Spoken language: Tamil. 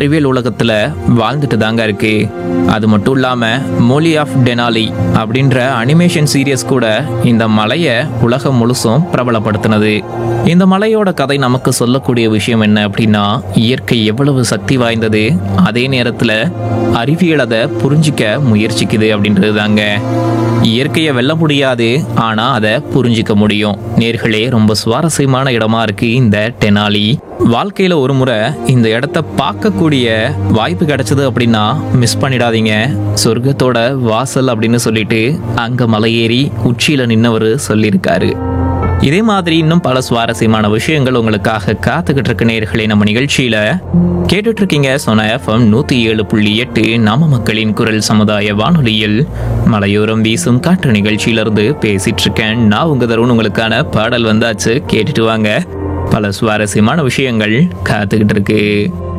அறிவியல் உலகத்துல வாழ்ந்துட்டு தாங்க இருக்கு அது மட்டும் இல்லாம மொழி ஆஃப் டெனாலி அப்படின்ற அனிமேஷன் சீரியஸ் கூட இந்த மலையை உலகம் முழுசும் பிரபலப்படுத்தினது இந்த மலையோட கதை நமக்கு சொல்லக்கூடிய விஷயம் என்ன அப்படின்னா இயற்கை எவ்வளவு சக்தி வாய்ந்தது அதே நேரத்துல அறிவியல் அதை புரிஞ்சிக்க முயற்சிக்குது அப்படின்றது தாங்க இயற்கையை வெல்ல முடியாது ஆனா அதை புரிஞ்சிக்க முடியும் நேர்களே ரொம்ப சுவாரஸ்யமான இடமா இருக்கு இந்த டெனாலி வாழ்க்கையில ஒரு முறை இந்த இடத்த பார்க்கக்கூடிய வாய்ப்பு கிடைச்சது அப்படின்னா மிஸ் பண்ணிடாதீங்க சொர்க்கத்தோட வாசல் அப்படின்னு சொல்லிட்டு அங்க மலையேறி உச்சியில நின்னவர் சொல்லியிருக்காரு இதே மாதிரி இன்னும் பல சுவாரஸ்யமான விஷயங்கள் உங்களுக்காக காத்துக்கிட்டு இருக்க நேர்களே நம்ம நிகழ்ச்சியில கேட்டுட்டு இருக்கீங்க சொன்ன எஃப்எம் நூத்தி ஏழு புள்ளி எட்டு நம்ம மக்களின் குரல் சமுதாய வானொலியில் மலையோரம் வீசும் காற்று நிகழ்ச்சியிலிருந்து பேசிட்டு இருக்கேன் நான் உங்க தருண் உங்களுக்கான பாடல் வந்தாச்சு கேட்டுட்டு வாங்க பல சுவாரஸ்யமான விஷயங்கள் காத்துக்கிட்டு இருக்கு